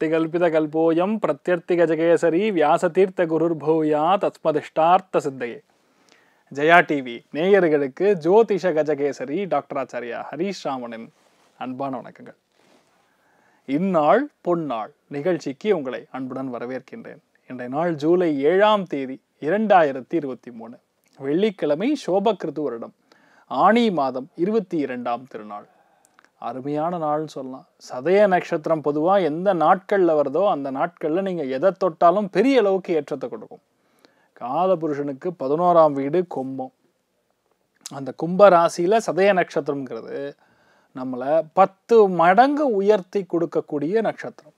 சக்திகல்பிதகல்போயம் பிரத்யர்த்திகஜகேசரி வியாசதீர்த்த குருர்பூயா தஸ்மதிஷ்டார்த்த சித்தையே Jaya TV நேயர்களுக்கு ஜோதிஷ Gajakesari doctor Acharya Harish ராமனின் அன்பான வணக்கங்கள் இந்நாள் பொன்னாள் நிகழ்ச்சிக்கு உங்களை அன்புடன் வரவேற்கின்றேன் இன்றைய நாள் ஜூலை ஏழாம் தேதி இரண்டாயிரத்தி இருபத்தி மூணு வெள்ளிக்கிழமை சோபகிருது வருடம் ஆணி மாதம் இருபத்தி இரண்டாம் திருநாள் அருமையான நாள்னு சொல்லலாம் சதய நட்சத்திரம் பொதுவாக எந்த நாட்களில் வருதோ அந்த நாட்களில் நீங்கள் எதை தொட்டாலும் பெரிய அளவுக்கு ஏற்றத்தை கொடுக்கும் காலபுருஷனுக்கு பதினோராம் வீடு கும்பம் அந்த கும்ப ராசியில் சதய நட்சத்திரம்ங்கிறது நம்மளை பத்து மடங்கு உயர்த்தி கொடுக்கக்கூடிய நட்சத்திரம்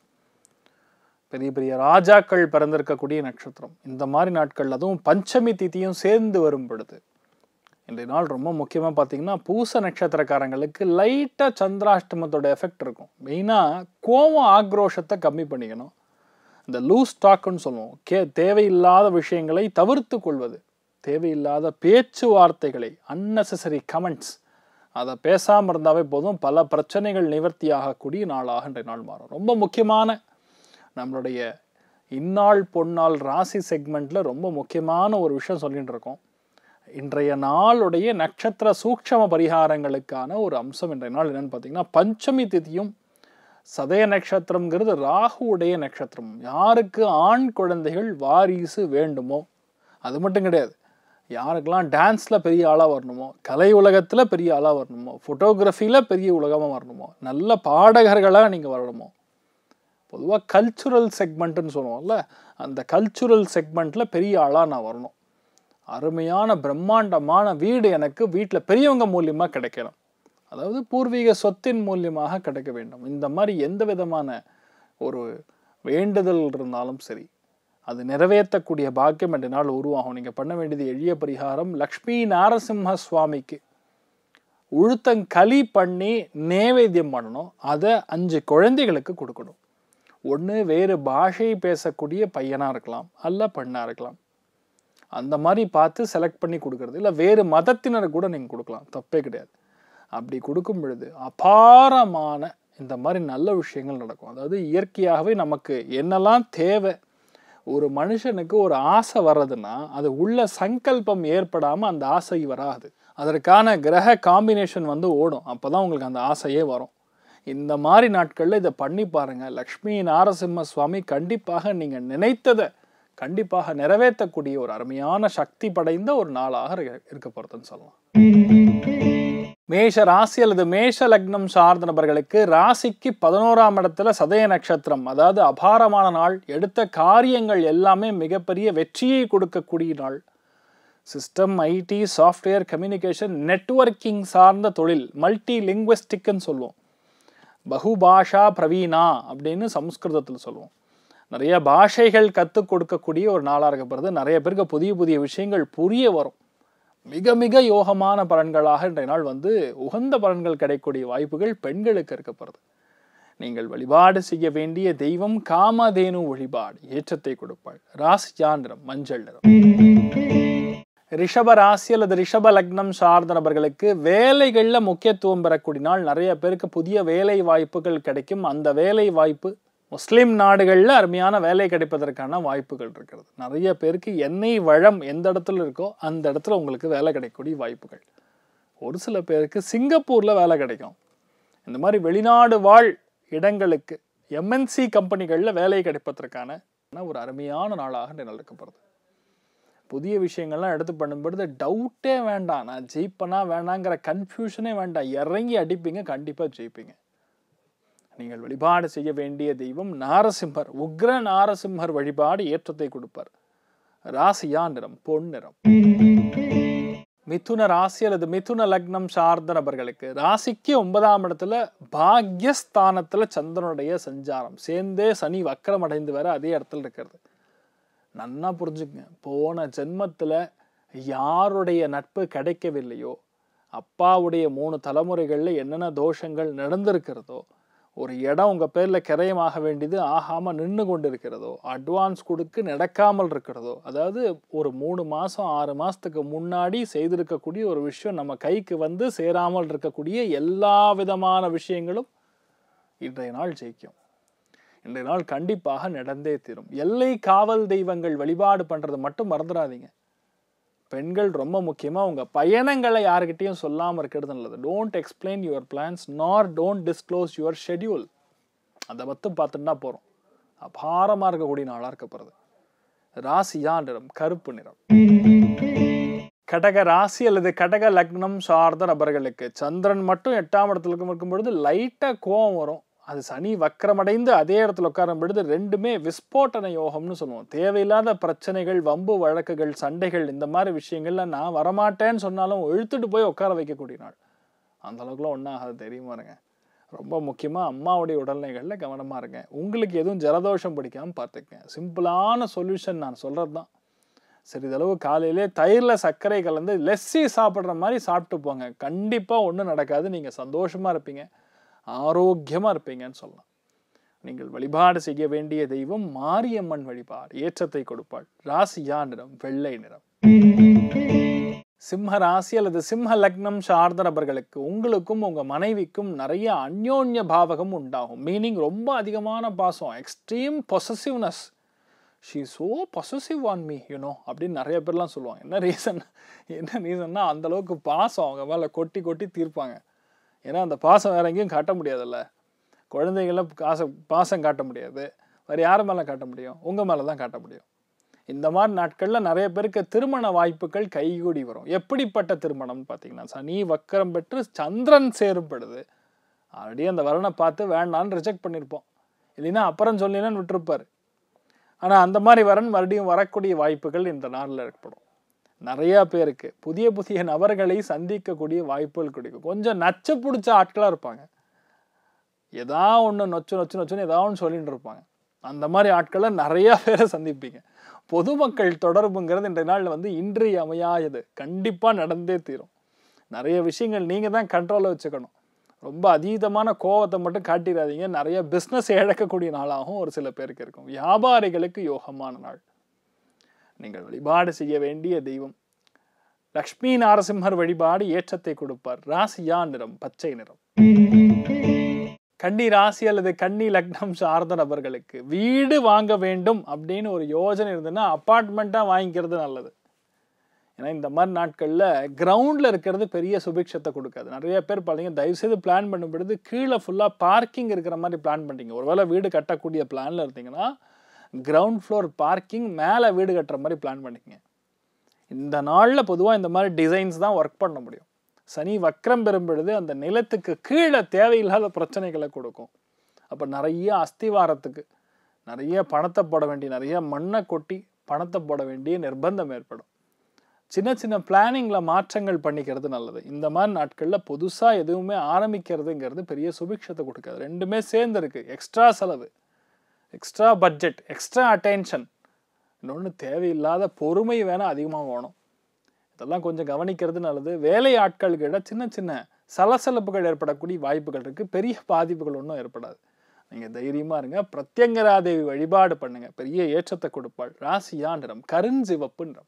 பெரிய பெரிய ராஜாக்கள் பிறந்திருக்கக்கூடிய நட்சத்திரம் இந்த மாதிரி நாட்கள் அதுவும் பஞ்சமி திதியும் சேர்ந்து வரும் பொழுது இன்றைய நாள் ரொம்ப முக்கியமாக பார்த்தீங்கன்னா பூச நட்சத்திரக்காரங்களுக்கு லைட்டாக சந்திராஷ்டமத்தோட எஃபெக்ட் இருக்கும் மெயினாக கோவம் ஆக்ரோஷத்தை கம்மி பண்ணிக்கணும் இந்த லூஸ் டாக்குன்னு சொல்லுவோம் கே தேவையில்லாத விஷயங்களை தவிர்த்து கொள்வது தேவையில்லாத பேச்சுவார்த்தைகளை அன்னெசரி கமெண்ட்ஸ் அதை பேசாமல் இருந்தாவே போதும் பல பிரச்சனைகள் நிவர்த்தி ஆகக்கூடிய நாளாக இன்றைய நாள் மாறும் ரொம்ப முக்கியமான நம்மளுடைய இந்நாள் பொன்னாள் ராசி செக்மெண்ட்டில் ரொம்ப முக்கியமான ஒரு விஷயம் சொல்லிட்டு இருக்கோம் இன்றைய நாளுடைய நட்சத்திர சூக்ஷம பரிகாரங்களுக்கான ஒரு அம்சம் இன்றைய நாள் என்னன்னு பார்த்தீங்கன்னா பஞ்சமி திதியும் சதய நட்சத்திரம்ங்கிறது ராகுவுடைய நட்சத்திரம் யாருக்கு ஆண் குழந்தைகள் வாரிசு வேண்டுமோ அது மட்டும் கிடையாது யாருக்கெல்லாம் டான்ஸில் பெரிய ஆளாக வரணுமோ கலை உலகத்தில் பெரிய ஆளாக வரணுமோ ஃபோட்டோகிராஃபியில் பெரிய உலகமாக வரணுமோ நல்ல பாடகர்களாக நீங்கள் வரணுமோ பொதுவாக கல்ச்சுரல் செக்மெண்ட்டுன்னு சொல்லுவோம்ல அந்த கல்ச்சுரல் செக்மெண்ட்டில் பெரிய ஆளாக நான் வரணும் அருமையான பிரம்மாண்டமான வீடு எனக்கு வீட்டில் பெரியவங்க மூலியமாக கிடைக்கணும் அதாவது பூர்வீக சொத்தின் மூலியமாக கிடைக்க வேண்டும் இந்த மாதிரி எந்த விதமான ஒரு வேண்டுதல் இருந்தாலும் சரி அது நிறைவேற்றக்கூடிய பாக்கியம் என்ற நாள் உருவாகும் நீங்கள் பண்ண வேண்டியது எளிய பரிகாரம் லக்ஷ்மி நாரசிம்ம சுவாமிக்கு உளுத்தங்களி பண்ணி நேவேத்தியம் பண்ணணும் அதை அஞ்சு குழந்தைகளுக்கு கொடுக்கணும் ஒன்று வேறு பாஷை பேசக்கூடிய பையனாக இருக்கலாம் அல்ல பெண்ணாக இருக்கலாம் அந்த மாதிரி பார்த்து செலக்ட் பண்ணி கொடுக்கறது இல்லை வேறு மதத்தினர் கூட நீங்கள் கொடுக்கலாம் தப்பே கிடையாது அப்படி கொடுக்கும் பொழுது அபாரமான இந்த மாதிரி நல்ல விஷயங்கள் நடக்கும் அதாவது இயற்கையாகவே நமக்கு என்னெல்லாம் தேவை ஒரு மனுஷனுக்கு ஒரு ஆசை வர்றதுன்னா அது உள்ள சங்கல்பம் ஏற்படாமல் அந்த ஆசை வராது அதற்கான கிரக காம்பினேஷன் வந்து ஓடும் அப்போ தான் உங்களுக்கு அந்த ஆசையே வரும் இந்த மாதிரி நாட்களில் இதை பண்ணி பாருங்கள் லக்ஷ்மி நாரசிம்ம சுவாமி கண்டிப்பாக நீங்கள் நினைத்ததை கண்டிப்பாக நிறைவேற்றக்கூடிய ஒரு அருமையான சக்தி படைந்த ஒரு நாளாக இருக்க போகிறதுன்னு சொல்லலாம் மேஷ ராசி அல்லது மேஷ லக்னம் சார்ந்த நபர்களுக்கு ராசிக்கு பதினோராம் இடத்துல சதய நட்சத்திரம் அதாவது அபாரமான நாள் எடுத்த காரியங்கள் எல்லாமே மிகப்பெரிய வெற்றியை கொடுக்கக்கூடிய நாள் system IT software communication networking சார்ந்த தொழில் மல்டி லிங்குவஸ்டிக்னு சொல்லுவோம் பகுபாஷா பிரவீனா அப்படின்னு சம்ஸ்கிருதத்தில் சொல்லுவோம் நிறைய பாஷைகள் கற்றுக் கொடுக்கக்கூடிய ஒரு நாளாக இருக்கப்படுறது நிறைய பேருக்கு புதிய புதிய விஷயங்கள் புரிய வரும் மிக மிக யோகமான பலன்களாக இன்றைய நாள் வந்து உகந்த பலன்கள் கிடைக்கக்கூடிய வாய்ப்புகள் பெண்களுக்கு இருக்கப்படுறது நீங்கள் வழிபாடு செய்ய வேண்டிய தெய்வம் காமதேனு வழிபாடு ஏற்றத்தை கொடுப்பாள் ராசி சாந்திரம் மஞ்சள் நிறம் ரிஷப ராசி அல்லது ரிஷப லக்னம் சார்ந்த நபர்களுக்கு வேலைகளில் முக்கியத்துவம் பெறக்கூடிய நாள் நிறைய பேருக்கு புதிய வேலை வாய்ப்புகள் கிடைக்கும் அந்த வேலை வாய்ப்பு முஸ்லீம் நாடுகளில் அருமையான வேலை கிடைப்பதற்கான வாய்ப்புகள் இருக்கிறது நிறைய பேருக்கு எண்ணெய் வளம் எந்த இடத்துல இருக்கோ அந்த இடத்துல உங்களுக்கு வேலை கிடைக்கக்கூடிய வாய்ப்புகள் ஒரு சில பேருக்கு சிங்கப்பூரில் வேலை கிடைக்கும் இந்த மாதிரி வெளிநாடு வாழ் இடங்களுக்கு எம்என்சி கம்பெனிகளில் வேலை கிடைப்பதற்கான ஒரு அருமையான நாளாக நிலக்கப்படுது புதிய விஷயங்கள்லாம் எடுத்து பண்ணும்பொழுது டவுட்டே வேண்டாம் நான் ஜெயிப்பனா வேணாங்கிற கன்ஃபியூஷனே வேண்டாம் இறங்கி அடிப்பீங்க கண்டிப்பாக ஜெயிப்பீங்க நீங்கள் வழிபாடு செய்ய வேண்டிய தெய்வம் நாரசிம்மர் உக்ர நாரசிம்மர் வழிபாடு ஏற்றத்தை கொடுப்பார் ராசியா நிறம் பொன் நிறம் மிதுன ராசி அல்லது மிதுன லக்னம் சார்ந்த நபர்களுக்கு ராசிக்கு ஒன்பதாம் இடத்துல பாக்யஸ்தானத்துல சந்திரனுடைய சஞ்சாரம் சேர்ந்தே சனி வக்கரம் அடைந்து வர அதே இடத்துல இருக்கிறது நன்னா புரிஞ்சுக்கங்க போன ஜென்மத்தில் யாருடைய நட்பு கிடைக்கவில்லையோ அப்பாவுடைய மூணு தலைமுறைகளில் என்னென்ன தோஷங்கள் நடந்திருக்கிறதோ ஒரு இடம் உங்கள் பேரில் கிரயமாக வேண்டியது ஆகாமல் நின்று கொண்டு இருக்கிறதோ அட்வான்ஸ் கொடுக்க நடக்காமல் இருக்கிறதோ அதாவது ஒரு மூணு மாதம் ஆறு மாதத்துக்கு முன்னாடி செய்திருக்கக்கூடிய ஒரு விஷயம் நம்ம கைக்கு வந்து சேராமல் இருக்கக்கூடிய எல்லா விதமான விஷயங்களும் இன்றைய நாள் ஜெயிக்கும் இன்றைய நாள் கண்டிப்பாக நடந்தே தீரும் எல்லை காவல் தெய்வங்கள் வழிபாடு பண்றது மட்டும் மறந்துடாதீங்க பெண்கள் ரொம்ப முக்கியமாக உங்கள் பயணங்களை யாருக்கிட்டையும் சொல்லாமல் இருக்கிறது நல்லது don't explain your plans nor don't disclose your schedule அதை மட்டும் பார்த்துட்டா போகிறோம் அபாரமாக இருக்கக்கூடிய நாளாக இருக்க போகிறது ராசியா நிறம் கருப்பு நிறம் கடக ராசி அல்லது கடக லக்னம் சார்ந்த நபர்களுக்கு சந்திரன் மட்டும் எட்டாம் இடத்துல இருக்கும் இருக்கும் பொழுது லைட்டாக கோவம் வரும் அது சனி வக்கரமடைந்து அதே இடத்துல உட்காரும் பொழுது ரெண்டுமே விஸ்போட்டன யோகம்னு சொல்லுவோம் தேவையில்லாத பிரச்சனைகள் வம்பு வழக்குகள் சண்டைகள் இந்த மாதிரி விஷயங்கள்ல நான் வரமாட்டேன்னு சொன்னாலும் இழுத்துட்டு போய் உட்கார வைக்கக்கூடிய நாள் அந்த அளவுக்குலாம் ஒன்றும் ஆகாது தெரியுமா இருங்க ரொம்ப முக்கியமாக அம்மாவுடைய உடல்நிலைகளில் கவனமாக இருங்க உங்களுக்கு எதுவும் ஜலதோஷம் பிடிக்காமல் பார்த்துக்கங்க சிம்பிளான சொல்யூஷன் நான் சொல்கிறது தான் சிறிதளவு காலையிலே தயிரில் சர்க்கரை கலந்து லெஸ்ஸி சாப்பிட்ற மாதிரி சாப்பிட்டு போங்க கண்டிப்பாக ஒன்றும் நடக்காது நீங்கள் சந்தோஷமாக இருப்பீங்க ஆரோக்கியமாக இருப்பீங்கன்னு சொல்லலாம் நீங்கள் வழிபாடு செய்ய வேண்டிய தெய்வம் மாரியம்மன் வழிபாடு ஏற்றத்தை கொடுப்பாள் ராசியா நிறம் வெள்ளை நிறம் சிம்ம ராசி அல்லது சிம்ம லக்னம் சார்ந்த நபர்களுக்கு உங்களுக்கும் உங்க மனைவிக்கும் நிறைய அந்யோன்ய பாவகம் உண்டாகும் மீனிங் ரொம்ப அதிகமான பாசம் extreme possessiveness she so possessive on me you know அப்படின்னு நிறைய பேர்லாம் சொல்லுவாங்க என்ன ரீசன் என்ன ரீசன்னா அந்த அளவுக்கு பாசம் அவங்க மேலே கொட்டி கொட்டி தீர்ப்பாங்க ஏன்னா அந்த பாசம் வேற எங்கேயும் காட்ட முடியாதுல்ல குழந்தைகள காசை பாசம் காட்ட முடியாது வேறு யார் மேலே காட்ட முடியும் உங்கள் மேலே தான் காட்ட முடியும் இந்த மாதிரி நாட்களில் நிறைய பேருக்கு திருமண வாய்ப்புகள் கைகூடி வரும் எப்படிப்பட்ட திருமணம்னு பார்த்தீங்கன்னா சனி வக்கரம் பெற்று சந்திரன் சேரும்படுது ஆல்ரெடி அந்த வரனை பார்த்து வேண்டான்னு ரிஜெக்ட் பண்ணியிருப்போம் இல்லைன்னா அப்புறம் சொல்லினான்னு விட்டுருப்பார் ஆனால் அந்த மாதிரி வரன் மறுபடியும் வரக்கூடிய வாய்ப்புகள் இந்த நாளில் ஏற்படும் நிறையா பேருக்கு புதிய புதிய நபர்களை சந்திக்கக்கூடிய வாய்ப்புகள் கிடைக்கும் கொஞ்சம் நச்சு பிடிச்ச ஆட்களாக இருப்பாங்க ஏதா ஒன்று நொச்சு நொச்சு நொச்சுன்னு ஏதாவது ஒன்று சொல்லிட்டு இருப்பாங்க அந்த மாதிரி ஆட்களை நிறையா பேரை சந்திப்பீங்க பொதுமக்கள் தொடர்புங்கிறது இன்றைய நாளில் வந்து இன்றியமையாதது கண்டிப்பாக நடந்தே தீரும் நிறைய விஷயங்கள் நீங்கள் தான் கண்ட்ரோலில் வச்சுக்கணும் ரொம்ப அதீதமான கோவத்தை மட்டும் காட்டிடாதீங்க நிறைய பிஸ்னஸ் இழக்கக்கூடிய நாளாகவும் ஒரு சில பேருக்கு இருக்கும் வியாபாரிகளுக்கு யோகமான நாள் நீங்கள் வழிபாடு செய்ய வேண்டிய தெய்வம் லக்ஷ்மி நாரசிம்மர் வழிபாடு ஏற்றத்தை கொடுப்பார் ராசியா நிறம் பச்சை நிறம் கன்னி ராசி அல்லது கன்னி லக்னம் சார்ந்த நபர்களுக்கு வீடு வாங்க வேண்டும் அப்படின்னு ஒரு யோஜனை இருந்ததுன்னா அப்பார்ட்மெண்ட்டாக வாங்கிக்கிறது நல்லது ஏன்னா இந்த மாதிரி நாட்களில் கிரவுண்டில் இருக்கிறது பெரிய சுபிக்ஷத்தை கொடுக்காது நிறைய பேர் பார்த்தீங்கன்னா தயவுசெய்து பிளான் பண்ணும் பொழுது கீழே ஃபுல்லாக பார்க்கிங் இருக்கிற மாதிரி பிளான் பண்ணிட்டீங்க ஒருவேளை வீடு கட்டக்கூடிய பிளானில் இருந்தீங்கன்னா கிரவுண்ட் ஃப்ளோர் பார்க்கிங் மேலே வீடு கட்டுற மாதிரி பிளான் பண்ணிக்கங்க இந்த நாளில் பொதுவாக இந்த மாதிரி டிசைன்ஸ் தான் ஒர்க் பண்ண முடியும் சனி வக்ரம் பெறும் பொழுது அந்த நிலத்துக்கு கீழே தேவையில்லாத பிரச்சனைகளை கொடுக்கும் அப்போ நிறைய அஸ்திவாரத்துக்கு நிறைய பணத்தை போட வேண்டிய நிறைய மண்ணை கொட்டி பணத்தை போட வேண்டிய நிர்பந்தம் ஏற்படும் சின்ன சின்ன பிளானிங்கில் மாற்றங்கள் பண்ணிக்கிறது நல்லது இந்த மாதிரி நாட்களில் புதுசாக எதுவுமே ஆரம்பிக்கிறதுங்கிறது பெரிய சுபிக்ஷத்தை கொடுக்காது ரெண்டுமே சேர்ந்து இருக்கு எக்ஸ்ட்ரா செலவு எக்ஸ்ட்ரா பட்ஜெட் எக்ஸ்ட்ரா அட்டென்ஷன் இன்னொன்று தேவையில்லாத பொறுமை வேணால் அதிகமாக வேணும் இதெல்லாம் கொஞ்சம் கவனிக்கிறது நல்லது வேலை ஆட்களுக்கிட சின்ன சின்ன சலசலப்புகள் ஏற்படக்கூடிய வாய்ப்புகள் இருக்குது பெரிய பாதிப்புகள் ஒன்றும் ஏற்படாது நீங்கள் தைரியமாக இருங்க பிரத்யங்கராதேவி வழிபாடு பண்ணுங்க பெரிய ஏற்றத்தை கொடுப்பாள் ராசியா நிறம் கருஞ்சிவப்பு நிறம்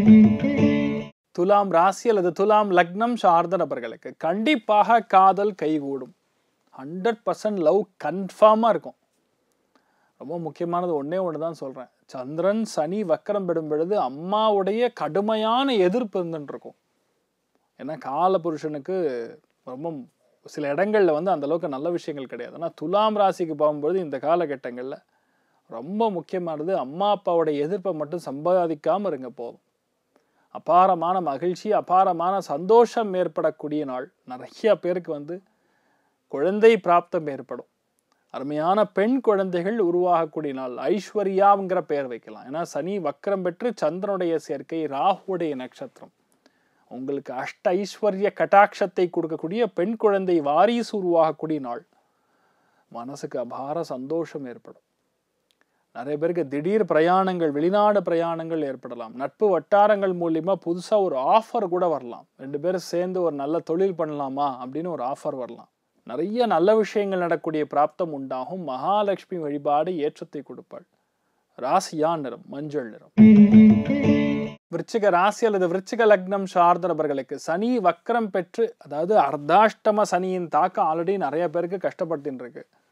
துலாம் ராசி அல்லது துலாம் லக்னம் சார்ந்த நபர்களுக்கு கண்டிப்பாக காதல் கைகூடும் ஹண்ட்ரட் பர்சன்ட் லவ் கன்ஃபார்மாக இருக்கும் ரொம்ப முக்கியமானது ஒன்றே ஒன்று தான் சொல்கிறேன் சந்திரன் சனி வக்கரம் பெறும் பொழுது அம்மாவுடைய கடுமையான எதிர்ப்பு இருந்துட்டு இருக்கும் ஏன்னா கால புருஷனுக்கு ரொம்ப சில இடங்களில் வந்து அந்த அளவுக்கு நல்ல விஷயங்கள் கிடையாது ஆனால் துலாம் ராசிக்கு போகும்பொழுது இந்த காலகட்டங்களில் ரொம்ப முக்கியமானது அம்மா அப்பாவோட எதிர்ப்பை மட்டும் சம்பாதிக்காமல் இருங்க போதும் அபாரமான மகிழ்ச்சி அபாரமான சந்தோஷம் ஏற்படக்கூடிய நாள் நிறைய பேருக்கு வந்து குழந்தை பிராப்தம் ஏற்படும் அருமையான பெண் குழந்தைகள் உருவாகக்கூடிய நாள் ஐஸ்வர்யாங்கிற பெயர் வைக்கலாம் ஏன்னா சனி வக்கரம் பெற்று சந்திரனுடைய சேர்க்கை ராகுடைய நட்சத்திரம் உங்களுக்கு அஷ்ட ஐஸ்வர்ய கட்டாட்சத்தை கொடுக்கக்கூடிய பெண் குழந்தை வாரிசு உருவாகக்கூடிய நாள் மனசுக்கு அபார சந்தோஷம் ஏற்படும் நிறைய பேருக்கு திடீர் பிரயாணங்கள் வெளிநாடு பிரயாணங்கள் ஏற்படலாம் நட்பு வட்டாரங்கள் மூலியமா புதுசா ஒரு ஆஃபர் கூட வரலாம் ரெண்டு பேரும் சேர்ந்து ஒரு நல்ல தொழில் பண்ணலாமா அப்படின்னு ஒரு ஆஃபர் வரலாம் நிறைய நல்ல விஷயங்கள் நடக்கூடிய பிராப்தம் உண்டாகும் மகாலட்சுமி வழிபாடு ஏற்றத்தை கொடுப்பாள் ராசியா நிறம் மஞ்சள் நிறம் விருச்சிக ராசி அல்லது விருச்சிக லக்னம் சார்ந்த நபர்களுக்கு சனி வக்கரம் பெற்று அதாவது அர்த்தாஷ்டம சனியின் தாக்கம் ஆல்ரெடி நிறைய பேருக்கு கஷ்டப்பட்டுன்னு இருக்கு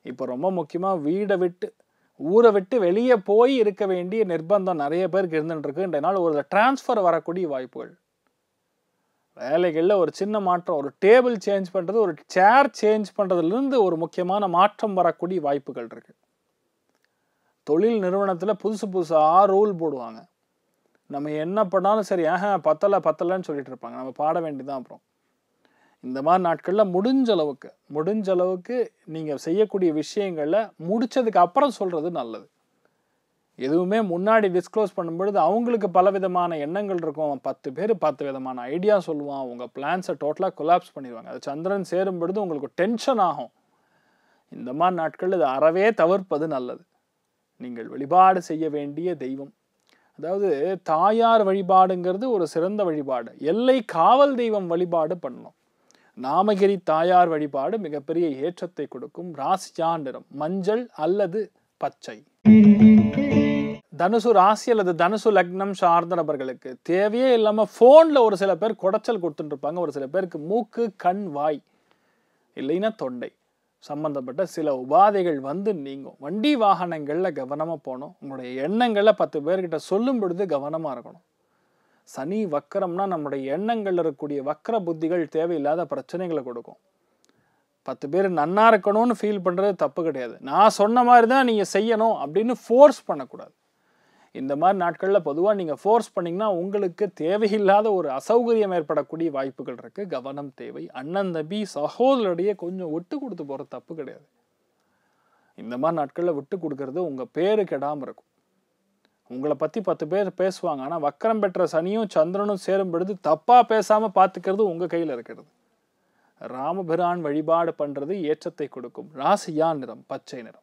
இப்போ ரொம்ப முக்கியமாக வீடை விட்டு ஊரை விட்டு வெளியே போய் இருக்க வேண்டிய நிர்பந்தம் நிறைய பேருக்கு இருந்துட்டு இருக்கு இன்றைய நாள் ஒரு டிரான்ஸ்ஃபர் வரக்கூடிய வாய்ப்புகள் வேலைகளில் ஒரு சின்ன மாற்றம் ஒரு டேபிள் சேஞ்ச் பண்ணுறது ஒரு சேர் சேஞ்ச் பண்ணுறதுலேருந்து ஒரு முக்கியமான மாற்றம் வரக்கூடிய வாய்ப்புகள் இருக்கு தொழில் நிறுவனத்தில் புதுசு புதுசாக ரூல் போடுவாங்க நம்ம என்ன பண்ணாலும் சரி ஆஹா பத்தலை பத்தலைன்னு சொல்லிட்டு இருப்பாங்க நம்ம பாட வேண்டியதான் அப்புறம் இந்த மாதிரி நாட்களில் முடிஞ்ச அளவுக்கு முடிஞ்ச அளவுக்கு நீங்கள் செய்யக்கூடிய விஷயங்களை முடிச்சதுக்கு அப்புறம் சொல்கிறது நல்லது எதுவுமே முன்னாடி டிஸ்க்ளோஸ் பண்ணும்பொழுது அவங்களுக்கு பல விதமான எண்ணங்கள் இருக்கும் அவன் பத்து பேர் பத்து விதமான ஐடியா சொல்லுவான் உங்கள் பிளான்ஸை டோட்டலாக கொலாப்ஸ் பண்ணிடுவாங்க அது சந்திரன் சேரும் பொழுது உங்களுக்கு டென்ஷன் ஆகும் இந்த மாதிரி நாட்கள் இது அறவே தவிர்ப்பது நல்லது நீங்கள் வழிபாடு செய்ய வேண்டிய தெய்வம் அதாவது தாயார் வழிபாடுங்கிறது ஒரு சிறந்த வழிபாடு எல்லை காவல் தெய்வம் வழிபாடு பண்ணணும் நாமகிரி தாயார் வழிபாடு மிகப்பெரிய ஏற்றத்தை கொடுக்கும் ராசியா நிறம் மஞ்சள் அல்லது பச்சை தனுசு ராசி அல்லது தனுசு லக்னம் சார்ந்த நபர்களுக்கு தேவையே இல்லாமல் ஃபோனில் ஒரு சில பேர் குடைச்சல் கொடுத்துட்டு இருப்பாங்க ஒரு சில பேருக்கு மூக்கு கண் வாய் இல்லைன்னா தொண்டை சம்பந்தப்பட்ட சில உபாதைகள் வந்து நீங்கும் வண்டி வாகனங்களில் கவனமாக போகணும் உங்களுடைய எண்ணங்களை பத்து பேர்கிட்ட சொல்லும் பொழுது கவனமாக இருக்கணும் சனி வக்கரம்னா நம்முடைய எண்ணங்கள் இருக்கக்கூடிய வக்கர புத்திகள் தேவையில்லாத பிரச்சனைகளை கொடுக்கும் பத்து பேர் நன்னா இருக்கணும்னு ஃபீல் பண்ணுறது தப்பு கிடையாது நான் சொன்ன மாதிரி தான் நீங்கள் செய்யணும் அப்படின்னு ஃபோர்ஸ் பண்ணக்கூடாது இந்த மாதிரி நாட்களில் பொதுவாக நீங்கள் ஃபோர்ஸ் பண்ணிங்கன்னா உங்களுக்கு தேவையில்லாத ஒரு அசௌகரியம் ஏற்படக்கூடிய வாய்ப்புகள் இருக்குது கவனம் தேவை அண்ணன் தம்பி சகோதரருடைய கொஞ்சம் விட்டு கொடுத்து போகிற தப்பு கிடையாது இந்த மாதிரி நாட்களில் விட்டு கொடுக்கறது உங்கள் பேரு கெடாமல் இருக்கும் உங்களை பற்றி பத்து பேர் பேசுவாங்க ஆனால் வக்கரம் பெற்ற சனியும் சந்திரனும் சேரும் பொழுது தப்பாக பேசாமல் பார்த்துக்கிறது உங்கள் கையில் இருக்கிறது ராமபிரான் வழிபாடு பண்ணுறது ஏற்றத்தை கொடுக்கும் ராசியா நிறம் பச்சை நிறம்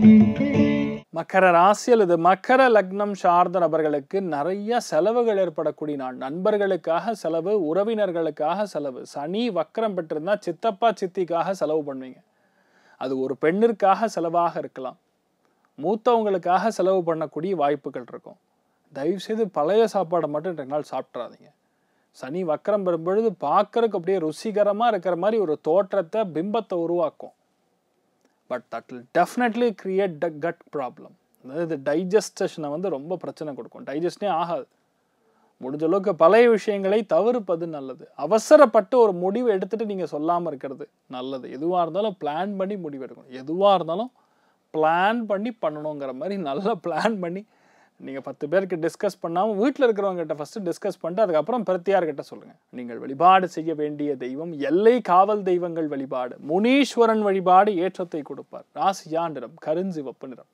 மக்கர ராசி அல்லது மக்கர லக்னம் சார்ந்த நபர்களுக்கு நிறைய செலவுகள் ஏற்படக்கூடிய நாள் நண்பர்களுக்காக செலவு உறவினர்களுக்காக செலவு சனி வக்கரம் பெற்றிருந்தா சித்தப்பா சித்திக்காக செலவு பண்ணுவீங்க அது ஒரு பெண்ணிற்காக செலவாக இருக்கலாம் மூத்தவங்களுக்காக செலவு பண்ணக்கூடிய வாய்ப்புகள் இருக்கும் தயவுசெய்து பழைய சாப்பாடை மட்டும் ரெண்டு நாள் சாப்பிட்றாதீங்க சனி வக்கரம் பெறும்பொழுது பார்க்கறதுக்கு அப்படியே ருசிகரமாக இருக்கிற மாதிரி ஒரு தோற்றத்தை பிம்பத்தை உருவாக்கும் but that will definitely create the gut problem அதாவது டைஜஸ்டேஷனை வந்து ரொம்ப பிரச்சனை கொடுக்கும் டைஜஸ்டே ஆகாது முடிஞ்ச அளவுக்கு பழைய விஷயங்களை தவிர்ப்பது நல்லது அவசரப்பட்டு ஒரு முடிவு எடுத்துட்டு நீங்கள் சொல்லாமல் இருக்கிறது நல்லது எதுவாக இருந்தாலும் பிளான் பண்ணி முடிவு எடுக்கணும் எதுவாக இருந்தாலும் பிளான் பண்ணி பண்ணணுங்கிற மாதிரி நல்லா பிளான் பண்ணி நீங்கள் பத்து பேருக்கு டிஸ்கஸ் பண்ணாமல் வீட்டில் இருக்கிறவங்ககிட்ட ஃபஸ்ட்டு டிஸ்கஸ் பண்ணிட்டு அதுக்கப்புறம் பிரத்தியார்கிட்ட சொல்லுங்கள் நீங்கள் வழிபாடு செய்ய வேண்டிய தெய்வம் எல்லை காவல் தெய்வங்கள் வழிபாடு முனீஸ்வரன் வழிபாடு ஏற்றத்தை கொடுப்பார் ராசியா நிறம் கருஞ்சிவப்பு நிறம்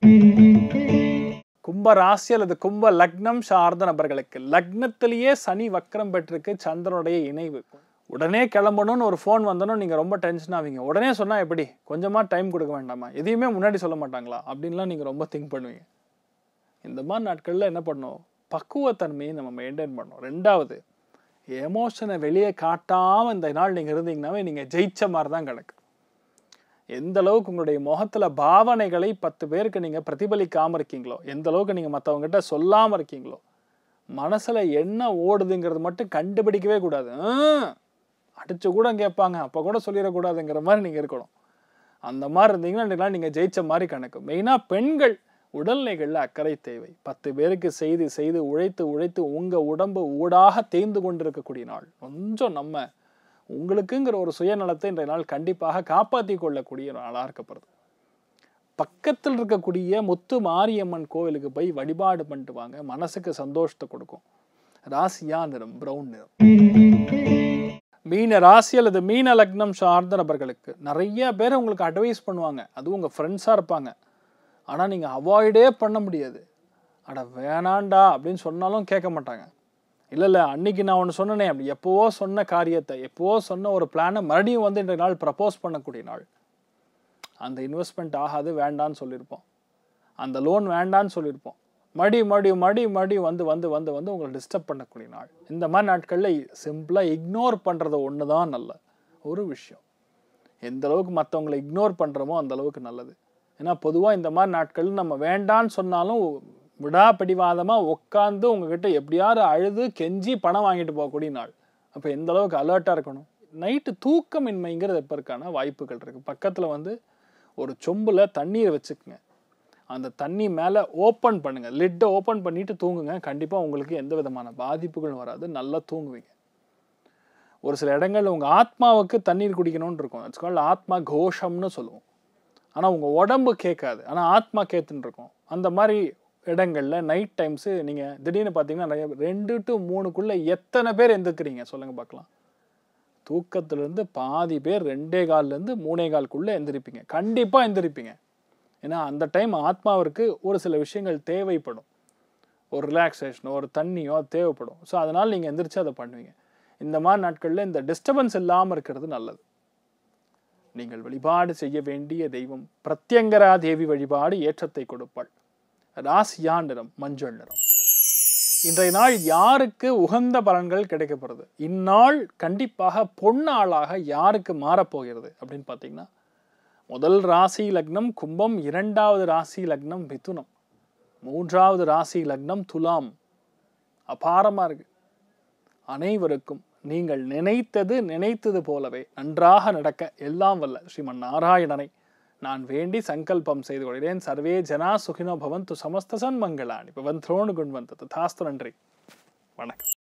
கும்ப ராசி அல்லது கும்ப லக்னம் சார்ந்த நபர்களுக்கு லக்னத்திலேயே சனி வக்கரம் பெற்றிருக்கு சந்திரனுடைய இணைவு உடனே கிளம்பணும்னு ஒரு ஃபோன் வந்தோன்னு நீங்கள் ரொம்ப டென்ஷன் ஆவீங்க உடனே சொன்னால் எப்படி கொஞ்சமாக டைம் கொடுக்க வேண்டாமா எதையுமே முன்னாடி சொல்ல மாட்டாங்களா அப்படின்லாம் நீங்கள் ரொம்ப திங்க் பண்ணுவீங்க இந்த மாதிரி நாட்களில் என்ன பண்ணணும் பக்குவத்தன்மையை நம்ம மெயின்டைன் பண்ணணும் ரெண்டாவது எமோஷனை வெளியே காட்டாமல் இந்த நாள் நீங்கள் இருந்தீங்கன்னாவே நீங்கள் ஜெயிச்ச மாதிரி தான் கிடக்கு எந்த அளவுக்கு உங்களுடைய முகத்தில் பாவனைகளை பத்து பேருக்கு நீங்கள் பிரதிபலிக்காமல் இருக்கீங்களோ எந்த அளவுக்கு நீங்கள் மற்றவங்ககிட்ட சொல்லாமல் இருக்கீங்களோ மனசில் என்ன ஓடுதுங்கிறது மட்டும் கண்டுபிடிக்கவே கூடாது அடிச்சு கூட கேட்பாங்க அப்போ கூட சொல்லிடக்கூடாதுங்கிற மாதிரி நீங்கள் இருக்கணும் அந்த மாதிரி இருந்தீங்கன்னா நீங்கள் ஜெயிச்ச மாதிரி கணக்கு மெயினாக பெண்கள் உடல்நிலைகளில் அக்கறை தேவை பத்து பேருக்கு செய்து செய்து உழைத்து உழைத்து உங்கள் உடம்பு ஊடாக தேய்ந்து கொண்டிருக்கக்கூடிய நாள் கொஞ்சம் நம்ம உங்களுக்குங்கிற ஒரு சுயநலத்தை இன்றைய நாள் கண்டிப்பாக காப்பாற்றி கொள்ளக்கூடிய நாளாக இருக்கப்படுது பக்கத்தில் இருக்கக்கூடிய முத்து மாரியம்மன் கோவிலுக்கு போய் வழிபாடு பண்ணிட்டு வாங்க மனசுக்கு சந்தோஷத்தை கொடுக்கும் ராசியா நிறம் பிரவுன் நிறம் மீன ராசி அல்லது மீன லக்னம் சார்ந்த நபர்களுக்கு நிறைய பேர் உங்களுக்கு அட்வைஸ் பண்ணுவாங்க அதுவும் உங்கள் ஃப்ரெண்ட்ஸாக இருப்பாங்க ஆனால் நீங்கள் அவாய்டே பண்ண முடியாது அட வேணாண்டா அப்படின்னு சொன்னாலும் கேட்க மாட்டாங்க இல்லை இல்லை அன்னைக்கு நான் ஒன்று சொன்னனே அப்படி எப்போவோ சொன்ன காரியத்தை எப்போவோ சொன்ன ஒரு பிளானை மறுபடியும் வந்து இன்றைய நாள் ப்ரப்போஸ் பண்ணக்கூடிய நாள் அந்த இன்வெஸ்ட்மெண்ட் ஆகாது வேண்டான்னு சொல்லியிருப்போம் அந்த லோன் வேண்டான்னு சொல்லியிருப்போம் மடி மடி மடி மடி வந்து வந்து வந்து வந்து உங்களை டிஸ்டர்ப் பண்ணக்கூடிய நாள் இந்த மாதிரி நாட்களில் சிம்பிளாக இக்னோர் பண்ணுறது ஒன்று தான் நல்ல ஒரு விஷயம் எந்த அளவுக்கு மற்றவங்களை இக்னோர் பண்ணுறோமோ அந்த அளவுக்கு நல்லது ஏன்னா பொதுவாக இந்த மாதிரி நாட்கள் நம்ம வேண்டான்னு சொன்னாலும் விடாப்பிடிவாதமாக உட்காந்து உங்ககிட்ட எப்படியாவது அழுது கெஞ்சி பணம் வாங்கிட்டு போகக்கூடிய நாள் அப்போ எந்த அளவுக்கு அலர்ட்டாக இருக்கணும் நைட்டு தூக்கமின்மைங்கிறது எப்போ இருக்கான வாய்ப்புகள் இருக்குது பக்கத்தில் வந்து ஒரு சொம்பில் தண்ணீரை வச்சுக்கோங்க அந்த தண்ணி மேலே ஓப்பன் பண்ணுங்கள் லிட்டை ஓப்பன் பண்ணிட்டு தூங்குங்க கண்டிப்பாக உங்களுக்கு எந்த விதமான பாதிப்புகளும் வராது நல்லா தூங்குவீங்க ஒரு சில இடங்கள்ல உங்கள் ஆத்மாவுக்கு தண்ணீர் குடிக்கணும்னு இருக்கும் இட்ஸ் கால்ட் ஆத்மா கோஷம்னு சொல்லுவோம் ஆனால் உங்கள் உடம்பு கேட்காது ஆனால் ஆத்மா கேத்துன்னு இருக்கும் அந்த மாதிரி இடங்கள்ல நைட் டைம்ஸு நீங்கள் திடீர்னு பார்த்தீங்கன்னா நிறைய ரெண்டு டு மூணுக்குள்ளே எத்தனை பேர் எந்திருக்கிறீங்க சொல்லுங்கள் பார்க்கலாம் தூக்கத்துலேருந்து பாதி பேர் ரெண்டே கால்லேருந்து மூணே கால்குள்ளே எந்திரிப்பீங்க கண்டிப்பாக எந்திரிப்பீங்க ஏன்னா அந்த டைம் ஆத்மாவிற்கு ஒரு சில விஷயங்கள் தேவைப்படும் ஒரு ரிலாக்ஸேஷனோ ஒரு தண்ணியோ அது தேவைப்படும் ஸோ அதனால் நீங்கள் எந்திரிச்சு அதை பண்ணுவீங்க இந்த மாதிரி நாட்களில் இந்த டிஸ்டர்பன்ஸ் இல்லாமல் இருக்கிறது நல்லது நீங்கள் வழிபாடு செய்ய வேண்டிய தெய்வம் பிரத்யங்கரா தேவி வழிபாடு ஏற்றத்தை கொடுப்பாள் ராசியா நிறம் மஞ்சள் நிறம் இன்றைய நாள் யாருக்கு உகந்த பலன்கள் கிடைக்கப்படுறது இந்நாள் கண்டிப்பாக பொன்னாளாக யாருக்கு மாறப்போகிறது அப்படின்னு பார்த்தீங்கன்னா முதல் ராசி லக்னம் கும்பம் இரண்டாவது ராசி லக்னம் மிதுனம் மூன்றாவது ராசி லக்னம் துலாம் அபாரமாக இருக்கு அனைவருக்கும் நீங்கள் நினைத்தது நினைத்தது போலவே நன்றாக நடக்க எல்லாம் வல்ல ஸ்ரீமன் நாராயணனை நான் வேண்டி சங்கல்பம் செய்து கொள்கிறேன் சர்வே ஜனா சுகினோ பவந்து சமஸ்த சன்மங்களானி பவன் துரோணு குண்வந்தது தாஸ்து நன்றி வணக்கம்